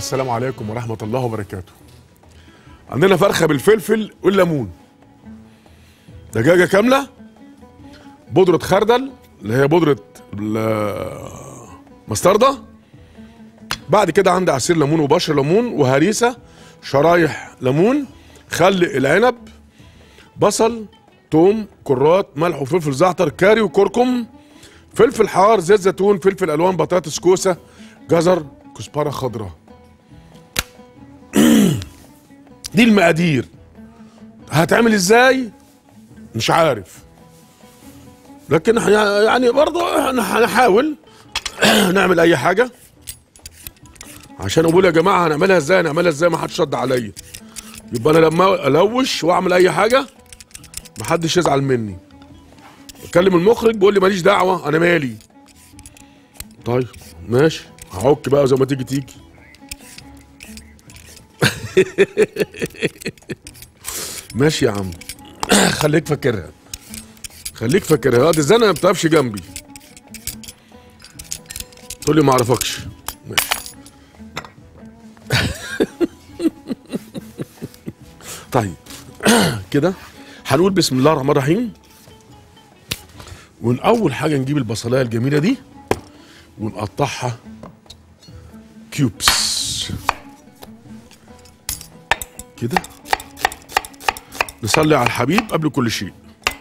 السلام عليكم ورحمة الله وبركاته عندنا فرخة بالفلفل والليمون دجاجة كاملة بودرة خردل اللي هي بودرة المستردة بعد كده عندي عصير ليمون وبشر ليمون وهريسة شرايح ليمون خل العنب بصل توم كرات ملح وفلفل زعتر كاري وكركم فلفل حار زيت زيتون فلفل الوان بطاطس كوسه جزر كزبره خضراء دي المقادير هتعمل ازاي مش عارف لكن إحنا يعني برضه احنا هنحاول نعمل اي حاجه عشان اقول يا جماعه هنعملها ازاي هنعملها ازاي ما حدش رد عليا يبقى انا لما الوش واعمل اي حاجه ما حدش يزعل مني بكلم المخرج بيقول لي ماليش دعوه انا مالي طيب ماشي هعك بقى زي ما تيجي تيجي ماشي يا عم خليك فاكرها خليك فاكرها اه دي الزنقه ما بتقفش جنبي تقول لي ما اعرفكش ماشي طيب كده هنقول بسم الله الرحمن الرحيم واول حاجه نجيب البصلايه الجميله دي ونقطعها كيوبس كده نصلي على الحبيب قبل كل شيء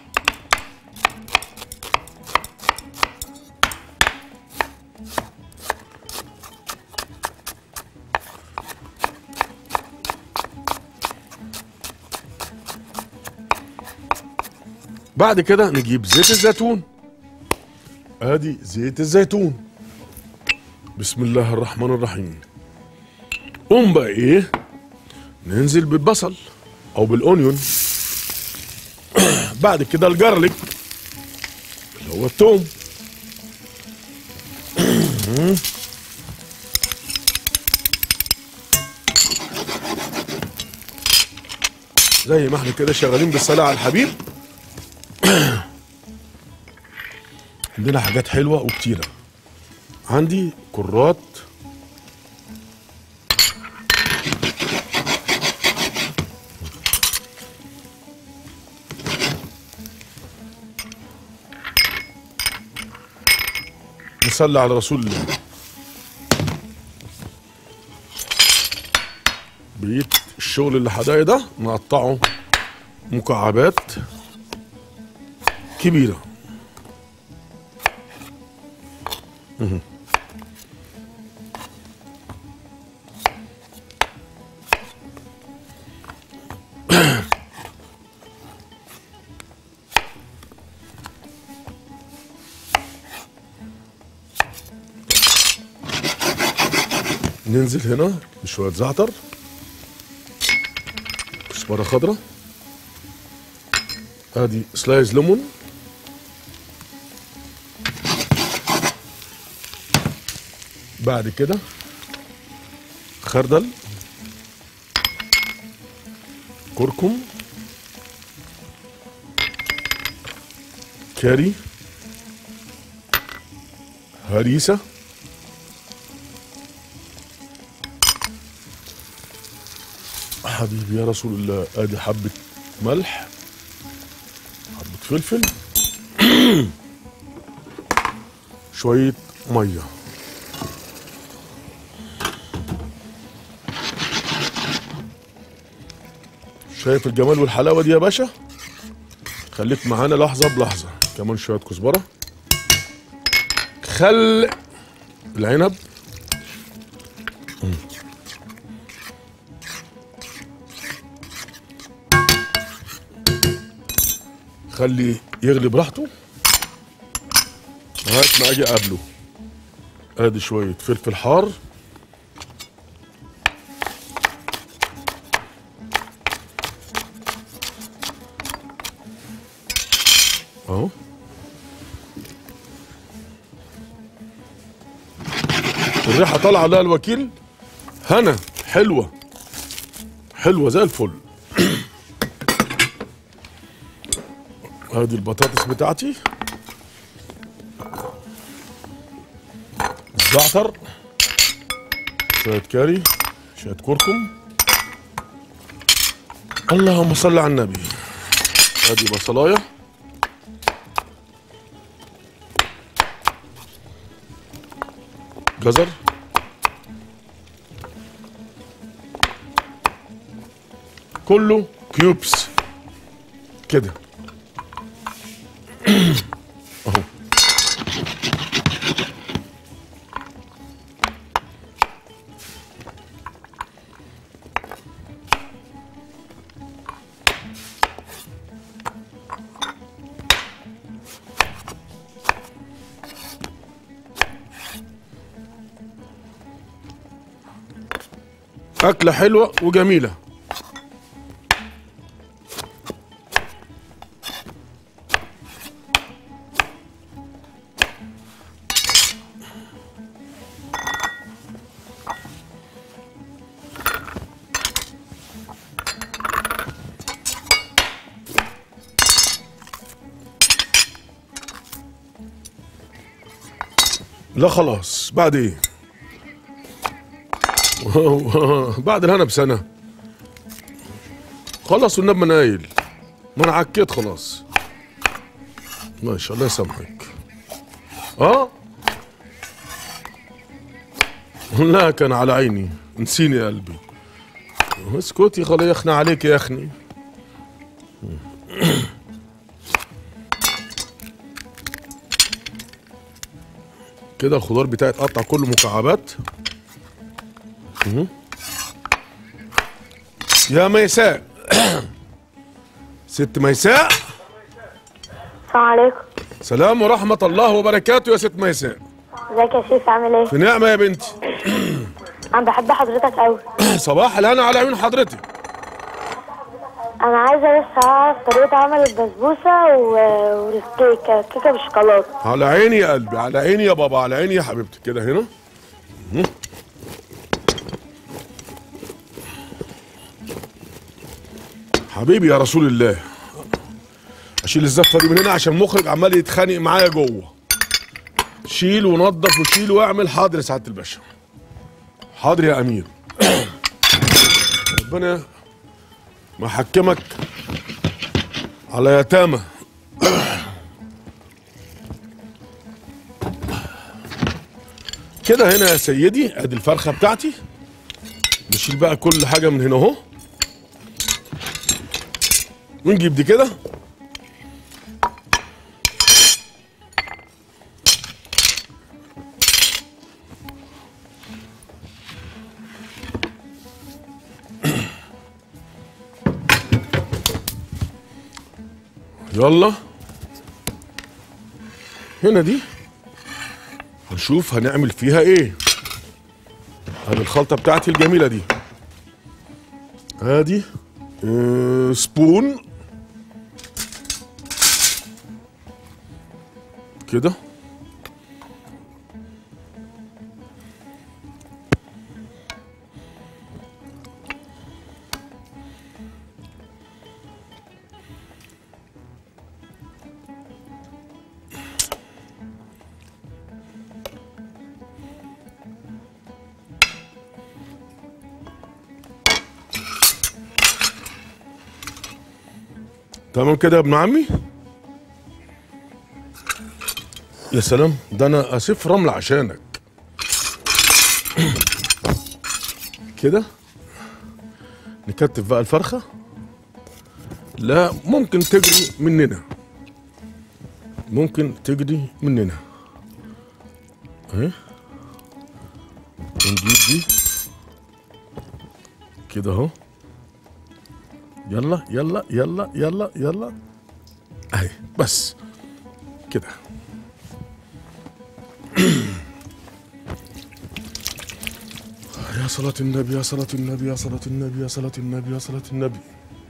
بعد كده نجيب زيت الزيتون ادي زيت الزيتون بسم الله الرحمن الرحيم قوم بقى ايه ننزل بالبصل او بالاونيون بعد كده الجارليك اللي هو التوم زي ما احنا كده شغالين بالصلاه على الحبيب عندنا حاجات حلوه وكتيره عندي كرات نصلي على رسول الله بقيت الشغل اللي حدايا ده نقطعه مكعبات كبيره مهم. ننزل هنا بشوية زعتر كزبرة خضراء ادي سلايز ليمون بعد كده خردل كركم كاري هريسة حبيبي يا رسول الله ادي حبة ملح حبة فلفل شوية ميه شايف الجمال والحلاوه دي يا باشا خليك معانا لحظه بلحظه كمان شويه كزبره خل العنب مم. خلي يغلي براحته لغايه ما اجي اقابله ادي شويه فلفل حار اهو الريحه طالعه عليها الوكيل هنا حلوه حلوه زي الفل ادي البطاطس بتاعتي الزعتر شويه كاري شويه كركم اللهم صل على النبي ادي بصلايه جزر كله كيوبس كده اهو أكلة حلوة وجميلة لا خلاص بعد ايه بعد الهنا بسنة خلص والنبي ما نايل ما انا عكيت خلاص ماشي الله يسامحك اه لا كان على عيني نسيني يا قلبي اسكتي خلاص يخنى عليك يا اخني كده الخضار بتاعي اتقطع كله مكعبات مهم. يا ميساء ست ميساء السلام عليكم سلام ورحمة الله وبركاته يا ست ميساء ازيك يا شيف عامل ايه؟ في نعمة يا بنتي انا بحب حضرتك قوي صباح الهنا على عيون حضرتك انا عايزه بس اعرف طريقه عمل البسبوسه و... والكيكه الكيكه بالشوكولاته على عيني يا قلبي على عيني يا بابا على عيني يا حبيبتي كده هنا مهم. حبيبي يا رسول الله اشيل الزفه دي من هنا عشان المخرج عمال يتخانق معايا جوه شيل ونظف وشيل واعمل حاضر يا سعاده الباشا حاضر يا امير ربنا محكمك على يتامى كده هنا يا سيدي ادي الفرخه بتاعتي نشيل بقى كل حاجه من هنا اهو ونجيب دي كده يلا هنا دي هنشوف هنعمل فيها ايه ادي الخلطه بتاعتي الجميله دي ادي آه سبون كده تمام كده يا ابن عمي يا سلام ده انا اسف رمل عشانك كده نكتف بقى الفرخه لا ممكن تجري مننا ممكن تجري مننا اهي ونجيب دي كده اهو يلا يلا يلا يلا يلا اهي بس كده يا صلاة النبي يا صلاة النبي يا صلاة النبي يا صلاة النبي يا صلاة النبي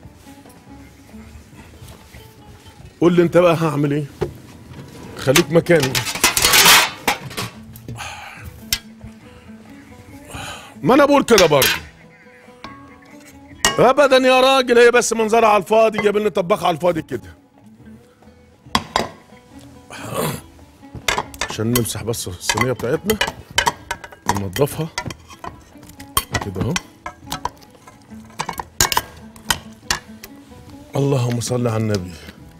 قول لي انت بقى هعمل ايه خليك مكاني ما انا بقول كده برضه ابدا يا راجل هي بس منظرها على الفاضي جايب لنا طباخ على الفاضي كده عشان نمسح بس الصينيه بتاعتنا ننضفها كده اهو اللهم صل على النبي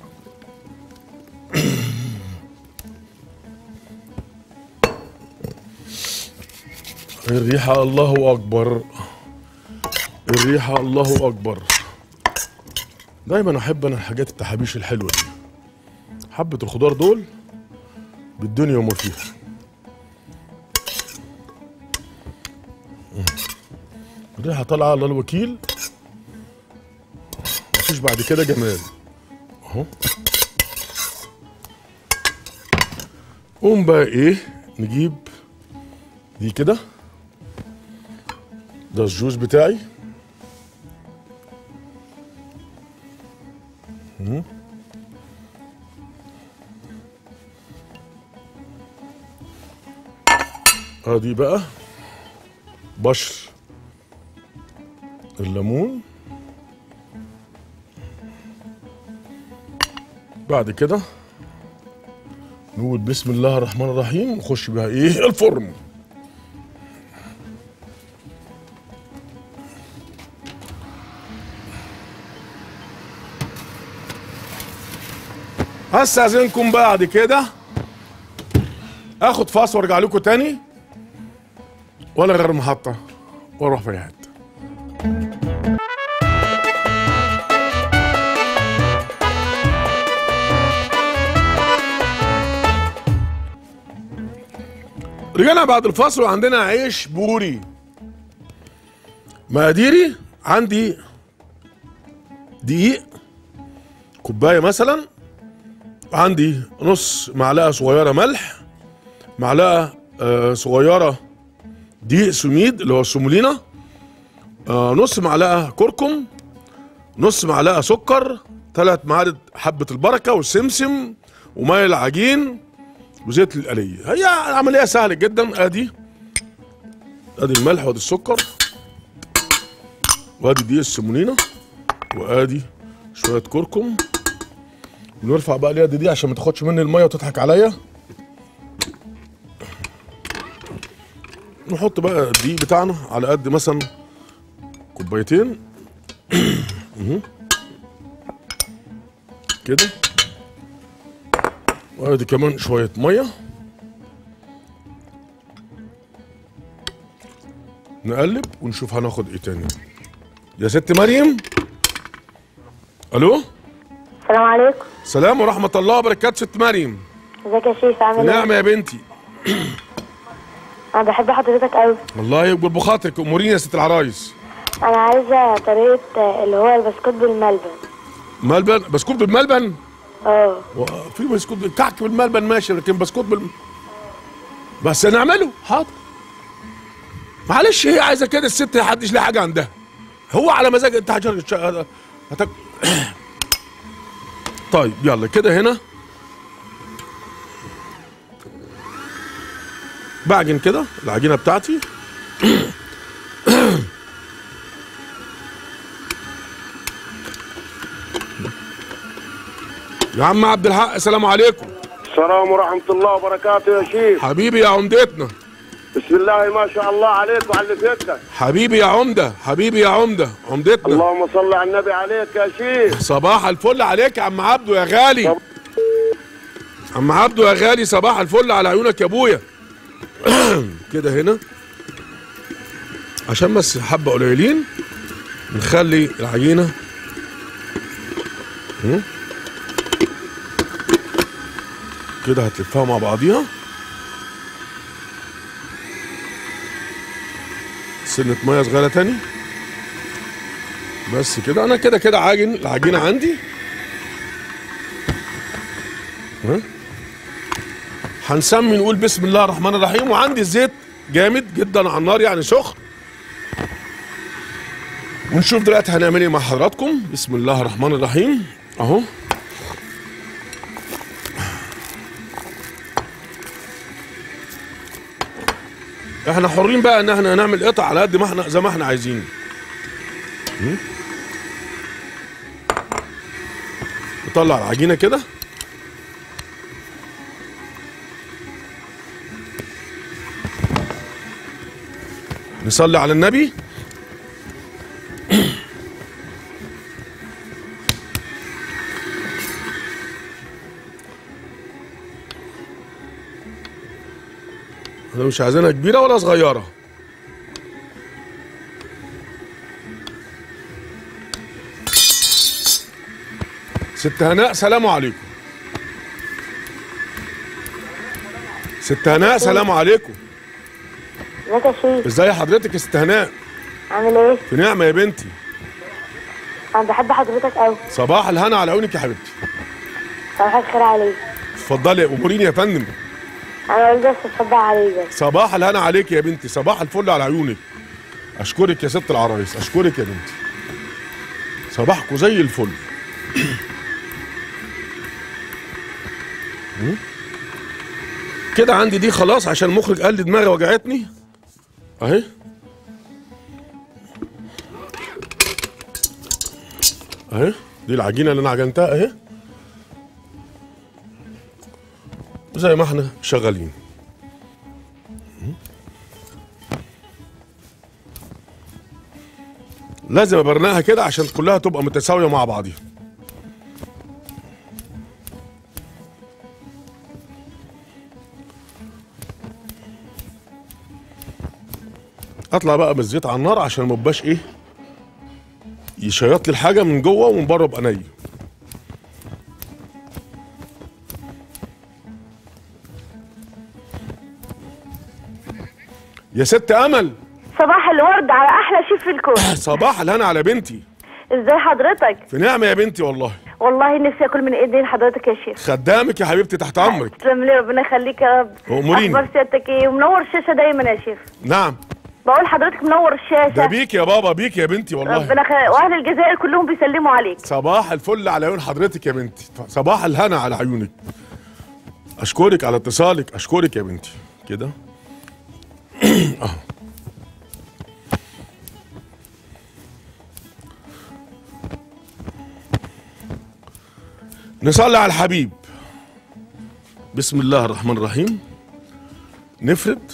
الريحة الله أكبر الريحة الله أكبر دايما أحب أنا الحاجات التحابيش الحلوة دي حبة الخضار دول بالدنيا وما فيها الريحة طالعة على الوكيل مفيش بعد كده جمال اهو قوم بقى ايه نجيب دي كده ده الجوز بتاعي مم. ادي بقى بشر الليمون بعد كده نقول بسم الله الرحمن الرحيم نخش بها ايه الفرن هستأذنكم بعد كده اخد فاصل وارجع لكم تاني ولا غير محطة واروح في أي حتة رجعنا بعد الفاصل وعندنا عيش بوري مقاديري عندي دقيق كوبايه مثلا عندي نص معلقه صغيره ملح معلقه آه صغيره دقيق سميد اللي هو السمولينا آه نص معلقه كركم نص معلقه سكر ثلاث معالق حبه البركه والسمسم وماء العجين وزيت القليه هي عمليه سهله جدا ادي ادي الملح وادي السكر وادي دقيق السمونينا وادي شويه كركم ونرفع بقى اليد دي عشان ما تاخدش مني الميه وتضحك عليا نحط بقى الدقيق بتاعنا على قد مثلا كوبايتين مهم. كده وادي كمان شويه ميه نقلب ونشوف هناخد ايه تاني يا ست مريم الو السلام عليكم سلام ورحمه الله وبركاته ست مريم ازيك يا شيف عامل نعم ايه؟ يا بنتي انا بحب حضرتك قوي الله يكبر بخاطرك اموريني يا ست العرايس انا عايزه طريقه آه، اللي هو البسكوت بالملبن ملبن بسكوت بالملبن اه و- في بسكوت كعك بالملبن ماشي لكن بسكوت بال بس نعمله حاضر معلش هي عايزه كده الست محدش لها حاجه عندها هو على مزاج انت هتجر هتك... طيب يلا كده هنا بعجن كده العجينه بتاعتي يا عم عبد الحق السلام عليكم السلام ورحمة الله وبركاته يا شيخ حبيبي يا عمدتنا بسم الله ما شاء الله عليك وعلى اللي فيك حبيبي يا عمده حبيبي يا عمده عمدتنا اللهم صل على النبي عليك يا شيخ صباح الفل عليك يا عم عبده يا غالي طب- عم عبده يا غالي صباح الفل على عيونك يا ابويا كده هنا عشان بس حبه قليلين نخلي العجينه هم؟ كده هتلفها مع بعضيها سنة مية صغيرة تاني بس كده انا كده كده عاجن العجينة عندي ها؟ هنسمي نقول بسم الله الرحمن الرحيم وعندي الزيت جامد جدا على النار يعني سخن ونشوف دلوقتي هنعمل ايه مع حضراتكم بسم الله الرحمن الرحيم اهو احنا حرين بقى ان احنا نعمل قطع على قد ما احنا زي ما احنا عايزين م? نطلع العجينه كده نصلي على النبي انا مش عايزينها كبيره ولا صغيره ست هناء سلام عليكم ست هناء سلام عليكم ازيك يا شيخ ازاي حضرتك يا ست هناء عامل ايه في نعمه يا بنتي انا بحب حضرتك قوي صباح الهنا على عيونك يا حبيبتي صباح الخير عليك اتفضلي اموريني يا فندم انا قلت بس اتفضل عليك بس صباح الهنا عليك يا بنتي صباح الفل على عيونك اشكرك يا ست العرايس اشكرك يا بنتي صباحكم زي الفل م? كده عندي دي خلاص عشان المخرج قال لي دماغي وجعتني اهي اهي دي العجينه اللي انا عجنتها اهي زي ما احنا شغالين لازم ابرناها كده عشان كلها تبقى متساويه مع بعضيها اطلع بقى بالزيت على النار عشان ما يبقاش ايه يشيط لي الحاجه من جوه ومن بره ابقى ني يا ست امل صباح الورد على احلى شيف في الكون صباح الهنا على بنتي ازاي حضرتك في نعمه يا بنتي والله والله نفسي اكل من ايدين حضرتك يا شيخ خدامك يا حبيبتي تحت امرك تسلم لي ربنا يخليك يا رب أموريني. اخبار سيادتك ايه ومنور الشاشه دايما يا شيخ نعم بقول حضرتك منور ده الشاشه بيك يا بابا بيك يا بنتي والله ربنا خ... واهل الجزائر كلهم بيسلموا عليك صباح الفل على عيون حضرتك يا بنتي صباح الهنا على عيونك اشكرك على اتصالك اشكرك يا بنتي كده اهو نصلي على الحبيب بسم الله الرحمن الرحيم نفرد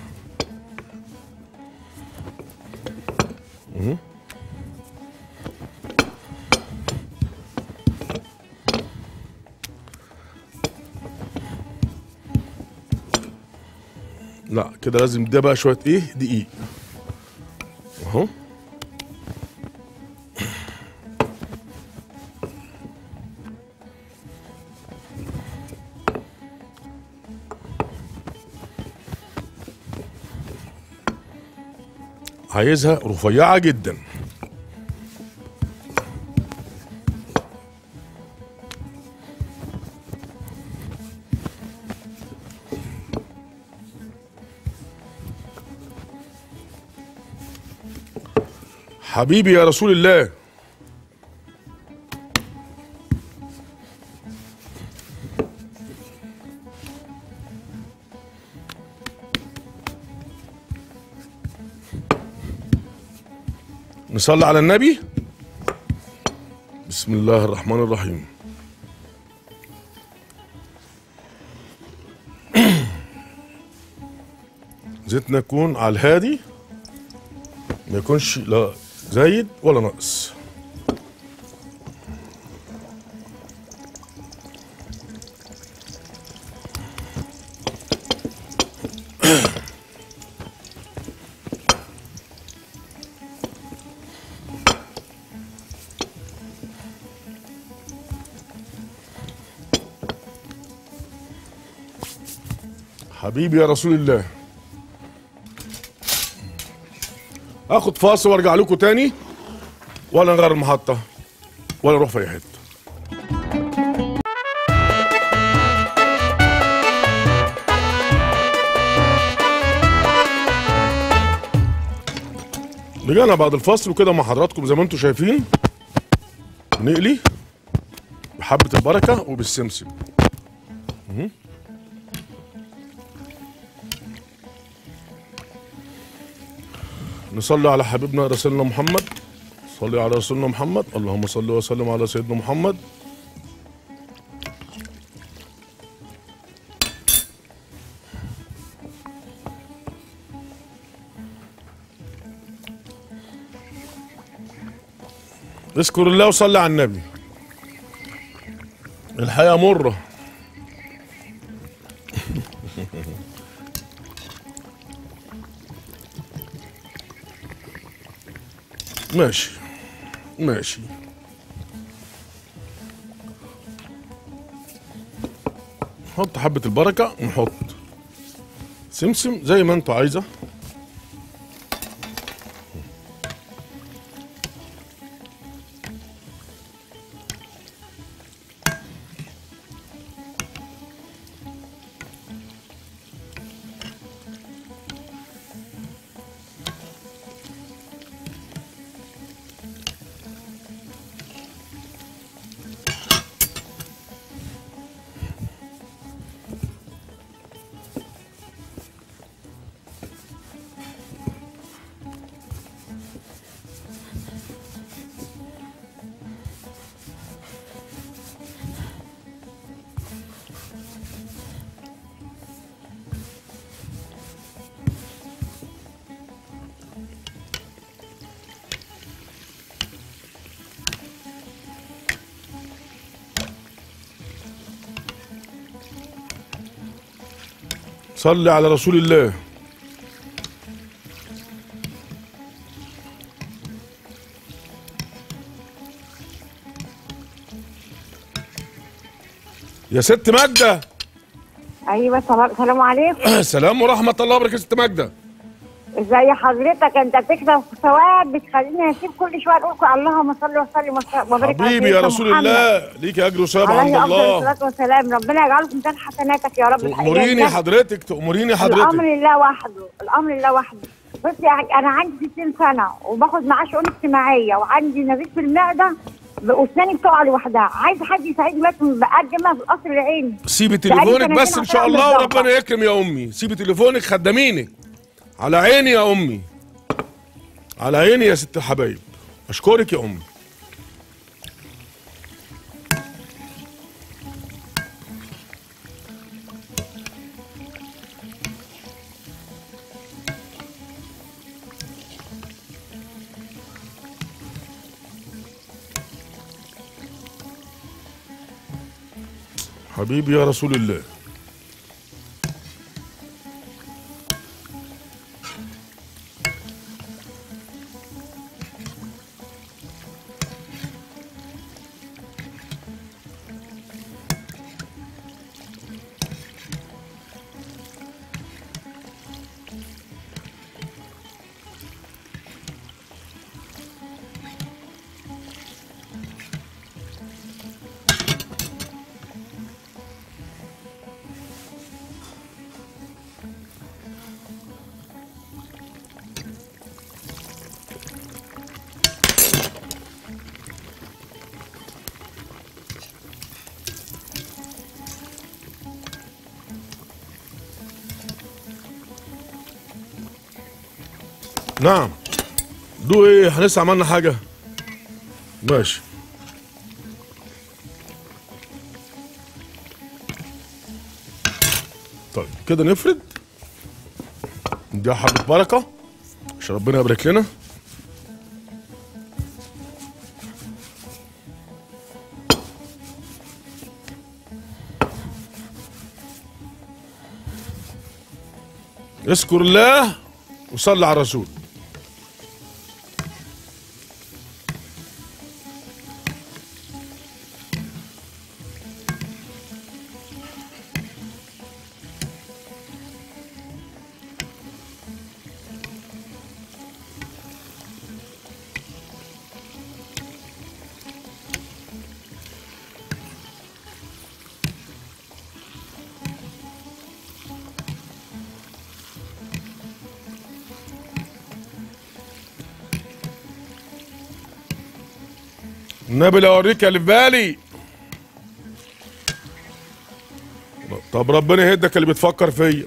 لا كده لازم ده بقى شويه ايه دقيق اهو عايزها رفيعه جدا حبيبي يا رسول الله نصلي على النبي بسم الله الرحمن الرحيم زيتنا يكون على الهادي ما يكونش لا زايد ولا ناقص حبيبي يا رسول الله اخد فاصل وارجع لكم تاني ولا نغير المحطة ولا نروح في اي حتة رجعنا بعد الفاصل وكده مع حضراتكم زي ما انتم شايفين نقلي بحبة البركة وبالسمسم مهم. نصلي على حبيبنا رسولنا محمد صلي على رسولنا محمد اللهم صل وسلم على سيدنا محمد اذكر الله وصلي على النبي الحياة مرة ماشي ماشي نحط حبة البركة ونحط سمسم زي ما انتوا عايزة صلي على رسول الله يا ست ماجدة ايوه سلام سلام عليكم سلام ورحمة الله وبركاته ست ماجدة ازي حضرتك انت بتكسب ثواب بتخليني اسيب كل شويه اقول اللهم صل وسلم وبارك على حبيبي يا سيدنا رسول محمد. الله ليك اجر وثواب عند عليه افضل الله الصلاه والسلام ربنا يجعله في ميزان حسناتك يا رب تأمريني الحقيقة. حضرتك تأمريني حضرتك الامر لله وحده الامر لله وحده بص يا حاج انا عندي 60 سنه وباخد معاه شؤون اجتماعيه وعندي نزيف في المعده واسناني بتقع لوحدها عايز حد يساعدني بس بقدمها في القصر العيني سيبي بقالي تليفونك سنتين بس ان شاء عشان الله أعمل وربنا يكرم يا امي سيبي تليفونك خدامينك على عيني يا امي على عيني يا ست الحبايب اشكرك يا امي حبيبي يا رسول الله نعم دو ايه هنسى عملنا حاجة ماشي طيب كده نفرد نديها حبة بركة عشان ربنا يبارك لنا اذكر الله وصلي على الرسول النبي لا اوريك اللي في بالي طب ربنا يهدك اللي بتفكر فيا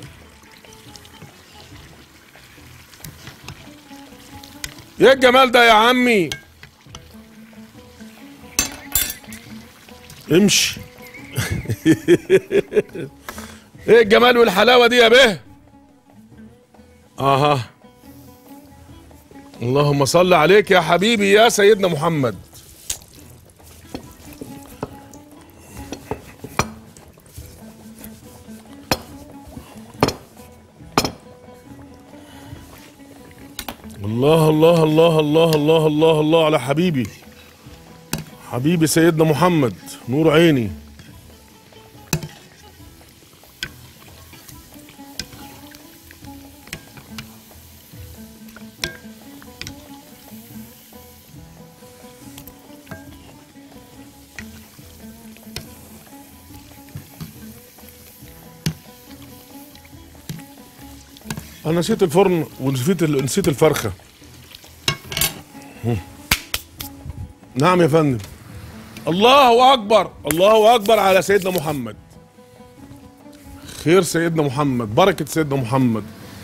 ايه الجمال ده يا عمي امشي ايه الجمال والحلاوه دي يا به اها اللهم صل عليك يا حبيبي يا سيدنا محمد الله الله الله الله الله الله الله على حبيبي حبيبي سيدنا محمد نور عيني انا نسيت الفرن ونسيت ال- نسيت الفرخه هم. نعم يا فندم الله اكبر الله اكبر على سيدنا محمد خير سيدنا محمد بركه سيدنا محمد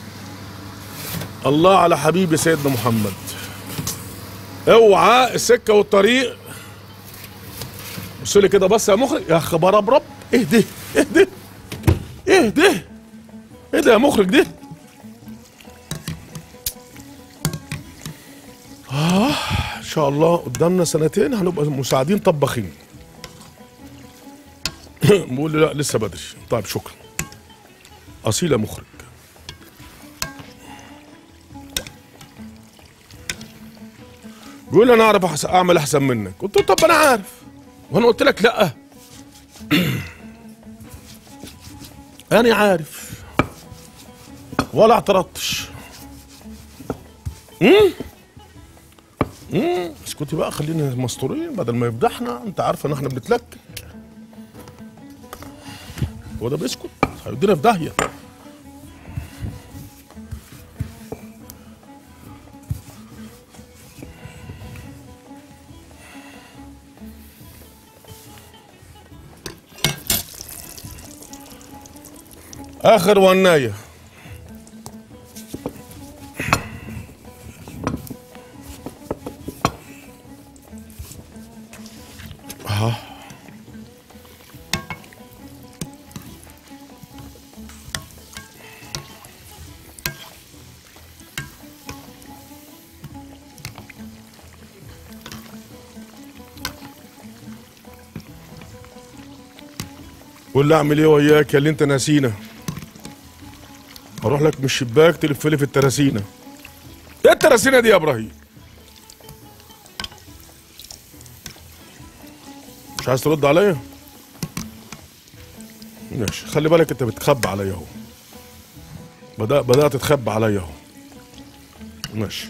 الله على حبيبي سيدنا محمد اوعى السكه والطريق بص لي كده بص يا مخرج يا خبر ابرب اهدى اهدى اهدى ايه ده يا مخرج ده ان شاء الله قدامنا سنتين هنبقى مساعدين طباخين بقول لي لا لسه بدري طيب شكرا اصيل يا مخرج بيقول لي انا اعرف أحس- اعمل احسن منك قلت له طب انا عارف وانا قلت لك لا انا عارف ولا اعترضتش اسكتي بقى خلينا مستورين بدل ما يفضحنا انت عارفه ان احنا بنتلك هو ده بيسكت هيودينا في داهيه اخر ونايه قول لي اعمل ايه وياك يا اللي انت ناسينا اروح لك من الشباك تلف لي في التراسينه ايه التراسينه دي يا ابراهيم مش عايز ترد عليا ماشي خلي بالك انت بتخبى عليا اهو بدأ بدأت تخبى عليا اهو ماشي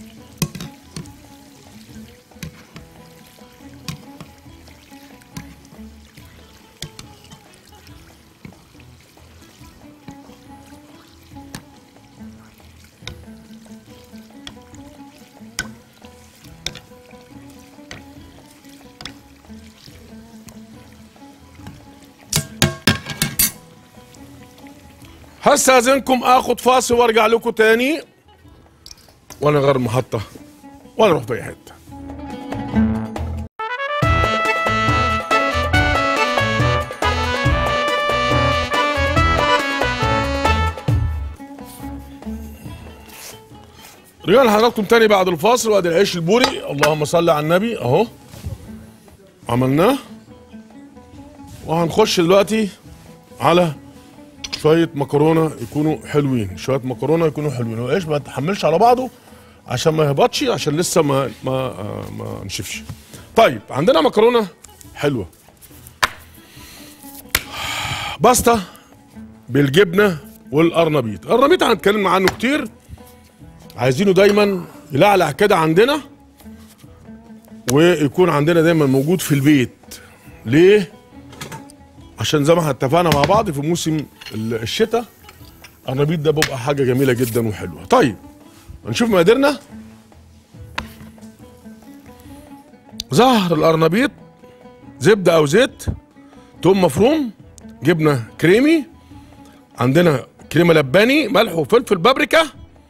هستاذنكم اخد فاصل وارجع لكم تاني وانا غير محطه ولا اروح في اي حته رجعنا لحضراتكم تاني بعد الفاصل وادي العيش البوري اللهم صل على النبي اهو عملناه وهنخش دلوقتي على شويه مكرونه يكونوا حلوين شويه مكرونه يكونوا حلوين والعيش ما تحملش على بعضه عشان ما يهبطش عشان لسه ما ما آه، ما نشفش طيب عندنا مكرونه حلوه باستا بالجبنه والقرنبيط القرنبيط هنتكلم عنه كتير عايزينه دايما يلعلع كده عندنا ويكون عندنا دايما موجود في البيت ليه عشان زي ما اتفقنا مع بعض في موسم ال- الشتاء القرنبيط ده بيبقى حاجه جميله جدا وحلوه طيب نشوف مقاديرنا زهر القرنبيط زبده او زيت توم مفروم جبنه كريمي عندنا كريمه لباني ملح وفلفل بابريكا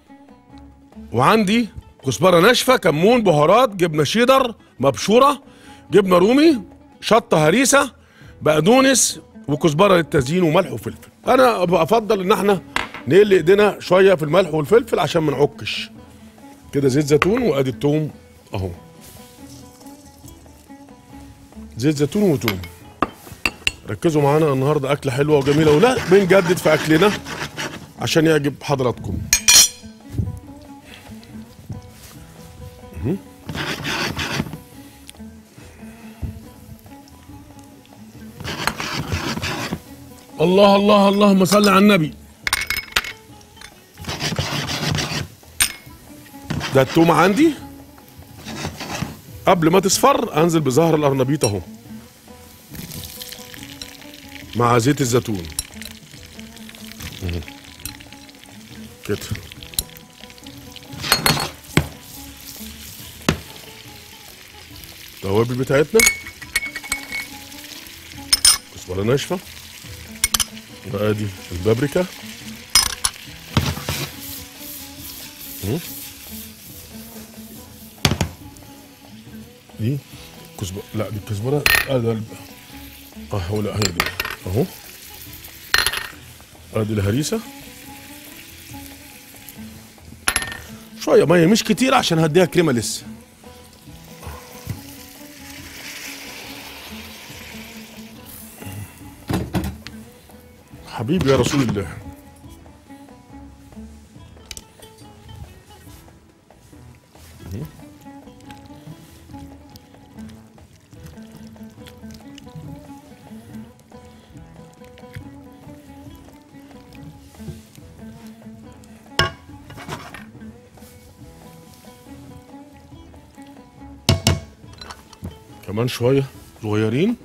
وعندي كزبره ناشفه كمون بهارات جبنه شيدر مبشوره جبنه رومي شطه هريسه بقدونس وكزبره للتزيين وملح وفلفل انا بفضل ان احنا نقل ايدينا شويه في الملح والفلفل عشان ما نعكش كده زيت زيتون وادي التوم اهو زيت زيتون وتوم ركزوا معانا النهارده اكله حلوه وجميله ولا بنجدد في اكلنا عشان يعجب حضراتكم مهم. الله الله اللهم صل على النبي ده التومة عندي قبل ما تصفر انزل بزهر القرنبيط اهو مع زيت الزيتون مهم. كده التوابل بتاعتنا كزبرة ناشفة وادي البابريكا مم. دي كزبرة لا دي الكزبرة اه ده الب- اه هو لا هي دي اهو ادي الهريسة شوية مية مش كتير عشان هديها كريمة لسه حبيبي يا رسول الله كمان شوية صغيرين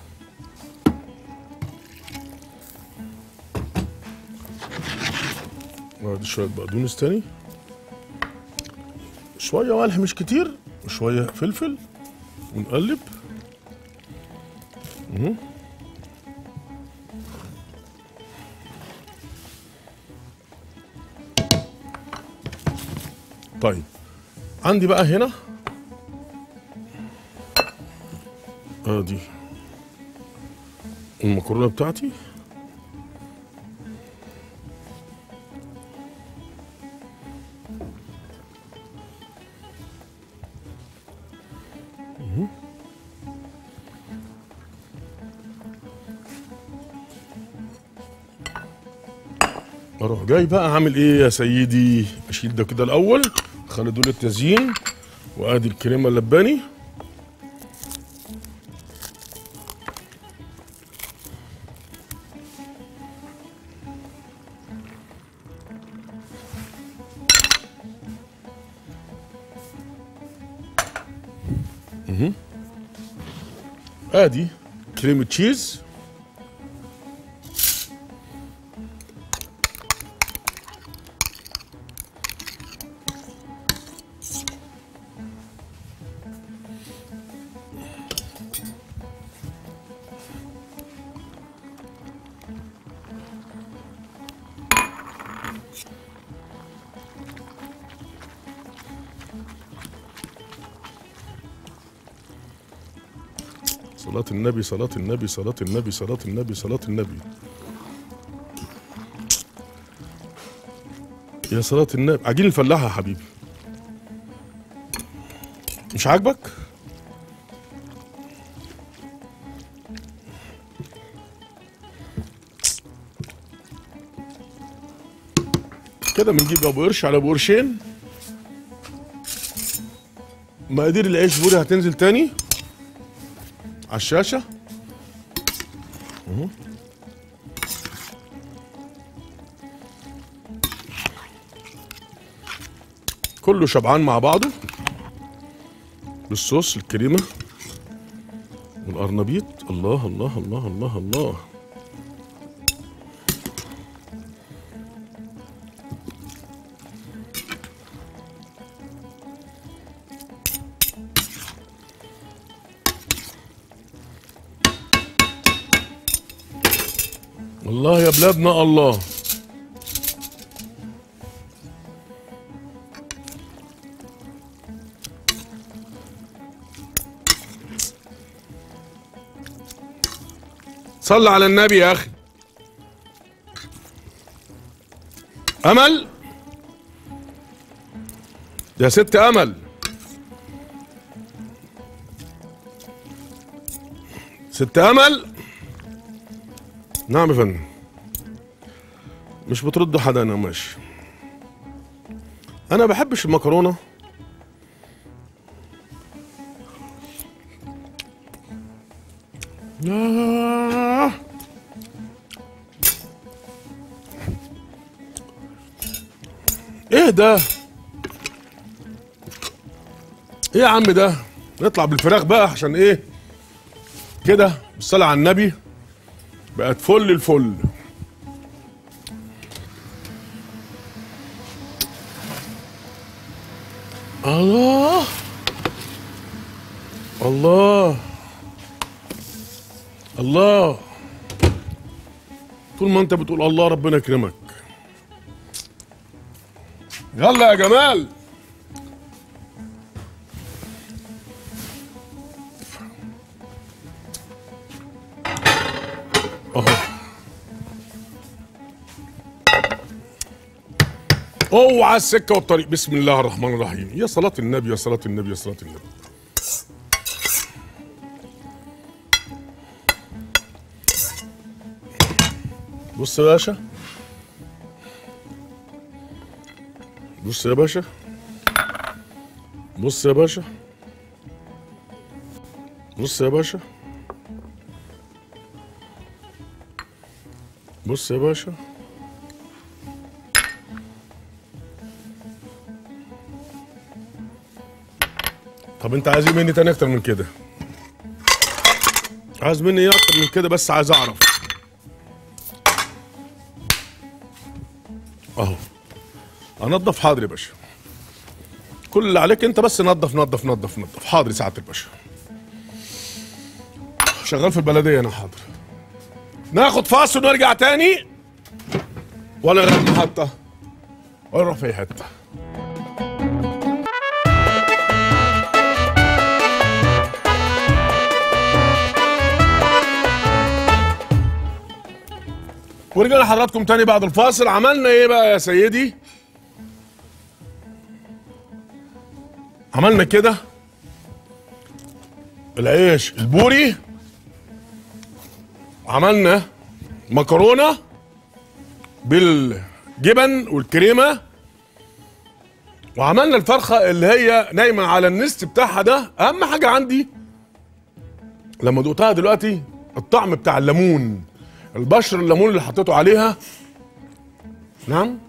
وادي شوية بقدونس تاني شوية ملح مش كتير وشوية فلفل ونقلب مهم. طيب عندي بقى هنا ادي المكرونة بتاعتي اروح جاي بقى عامل ايه يا سيدي اشيل ده كده الاول خلي دول التزيين وادي الكريمه اللباني مهم. ادي كريمه تشيز صلاة النبي صلاة النبي صلاة النبي صلاة النبي صلاة النبي يا صلاة النبي عجين الفلاحة يا حبيبي مش عاجبك؟ كده بنجيب ابو قرش على ابو قرشين مقادير العيش بوري هتنزل تاني على الشاشة اهو. كله شبعان مع بعضه بالصوص الكريمة والقرنبيط الله الله الله الله الله الله يا بلادنا الله صل على النبي يا اخي امل يا ست امل ست امل نعم يا فندم مش بتردوا حدا انا ماشي انا بحبش المكرونه آه. ايه ده ايه يا عم ده نطلع بالفراخ بقى عشان ايه كده بالصلاة على النبي بقت فل الفل الله الله الله طول ما انت بتقول الله ربنا يكرمك يلا يا جمال اهو اوعى السكه والطريق بسم الله الرحمن الرحيم يا صلاه النبي يا صلاه النبي يا صلاه النبي بص يا باشا بص يا باشا بص يا باشا بص يا باشا بص يا باشا طب انت عايز ايه مني تاني اكتر من كده عايز مني ايه اكتر من كده بس عايز اعرف اهو انضف حاضر يا باشا كل اللي عليك انت بس نظف نظف نظف نظف حاضر يا سعاده الباشا شغال في البلديه انا حاضر ناخد فاصل ونرجع تاني ولا نروح محطه ولا نروح في اي حته ورجعنا لحضراتكم تاني بعد الفاصل عملنا ايه بقى يا سيدي عملنا كده العيش البوري عملنا مكرونه بالجبن والكريمه وعملنا الفرخه اللي هي نايمه على النست بتاعها ده اهم حاجه عندي لما دقتها دلوقتي الطعم بتاع الليمون البشر الليمون اللي حطيته عليها نعم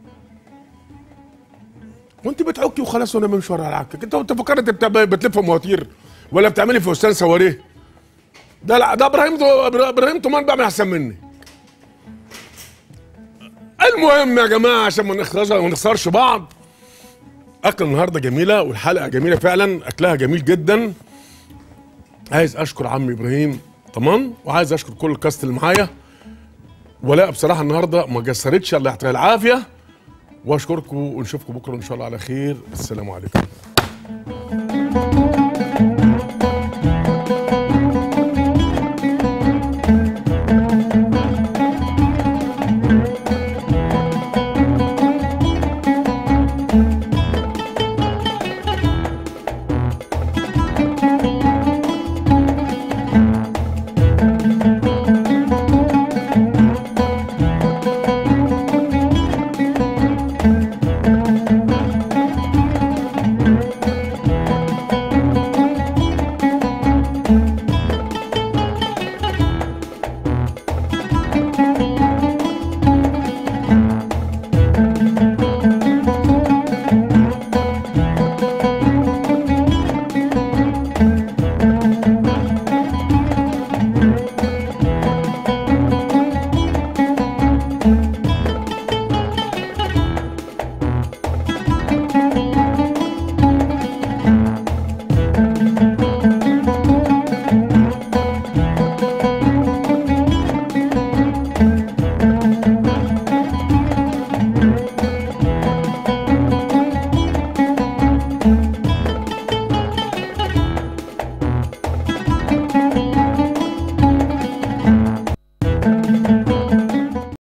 وانت بتعكي وخلاص وانا بمشي ورا العكك انت انت فكرت بت- بتلف مواتير ولا بتعملي فستان سواريه ده لا ده ابراهيم ابراهيم طمان بيعمل احسن مني المهم يا جماعه عشان ما نخسرش ما نخسرش بعض اكل النهارده جميله والحلقه جميله فعلا اكلها جميل جدا عايز اشكر عمي ابراهيم طمان وعايز اشكر كل الكاست اللي معايا ولاء بصراحه النهارده ما جسرتش الله يعطيها العافيه واشكركم ونشوفكم بكره ان شاء الله على خير السلام عليكم